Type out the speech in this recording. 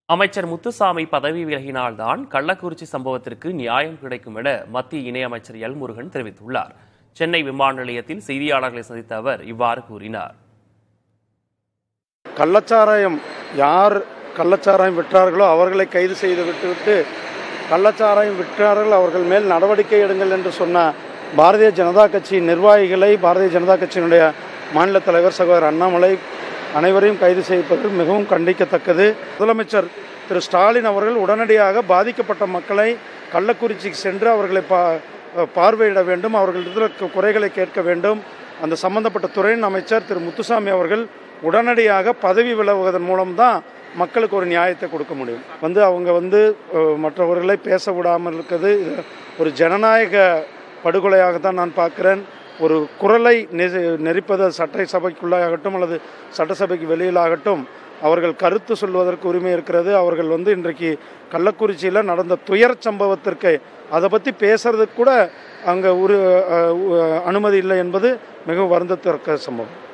அமைச்சர் முத்துசாமி பதவி விலகினால்தான் கள்ளக்குறிச்சி சம்பவத்திற்கு நியாயம் கிடைக்கும் என மத்திய இணையமைச்சர் எல் முருகன் தெரிவித்துள்ளார் சென்னை விமான நிலையத்தில் செய்தியாளர்களை சந்தித்த அவர் இவ்வாறு கூறினார் கள்ளச்சாராயம் யார் கள்ளச்சாராயம் விற்றார்களோ அவர்களை கைது செய்து விட்டுவிட்டு கள்ளச்சாராயம் விற்றார்கள் அவர்கள் மேல் நடவடிக்கை எடுங்கள் என்று சொன்ன பாரதிய ஜனதா கட்சி நிர்வாகிகளை பாரதிய ஜனதா கட்சியினுடைய மாநில தலைவர் சகோதரர் அண்ணாமலை அனைவரையும் கைது செய்வது மிகவும் கண்டிக்கத்தக்கது முதலமைச்சர் திரு ஸ்டாலின் அவர்கள் உடனடியாக பாதிக்கப்பட்ட மக்களை கள்ளக்குறிச்சிக்கு சென்று அவர்களை பா பார்வையிட வேண்டும் அவர்களிடத்தில் குறைகளை கேட்க வேண்டும் அந்த சம்பந்தப்பட்ட துறையின் அமைச்சர் திரு முத்துசாமி அவர்கள் உடனடியாக பதவி விலகுவதன் மூலம்தான் மக்களுக்கு ஒரு நியாயத்தை கொடுக்க முடியும் வந்து அவங்க வந்து அஹ், மற்றவர்களை பேச விடாமல் இருக்கிறது இது ஒரு ஜனநாயக படுகொலையாக தான் நான் பார்க்கிறேன் ஒரு குரலை நெ- நெரிப்பது அது சட்டை சபைக்குள்ளாகட்டும் அல்லது சட்டசபைக்கு வெளியிலாகட்டும் அவர்கள் கருத்து சொல்வதற்கு உரிமை இருக்கிறது அவர்கள் வந்து இன்றைக்கு கள்ளக்குறிச்சியில் நடந்த துயர் சம்பவத்திற்கு அதை பற்றி பேசுறதுக்கு கூட அங்கே ஒரு அஹ், அனுமதி இல்லை என்பது மிகவும் வருந்தத்தக்க சம்பவம்